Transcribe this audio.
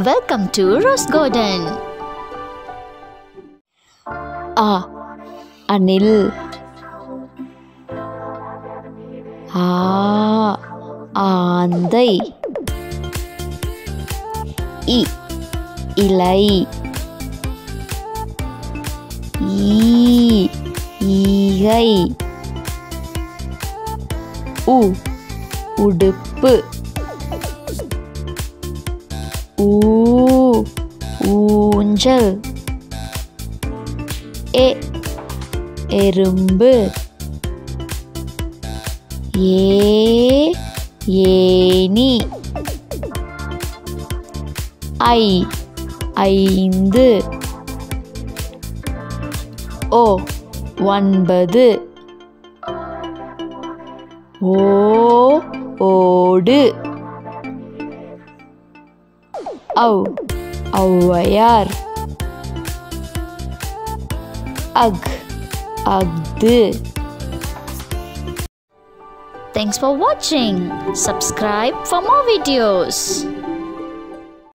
Welcome to Rose Garden. ஆ அணில் ஆ ஆந்தை இ இலை ஈ ஈகை உ உடுப்பு ஊ ஊஞ்சல் எ எறும்பு ஏ ஏனி ஐ ஐந்து ஓ ஒன்பது ஓ ஓடு ஔ ஔவையார் அக் அஃது Thanks for watching. Subscribe for more videos.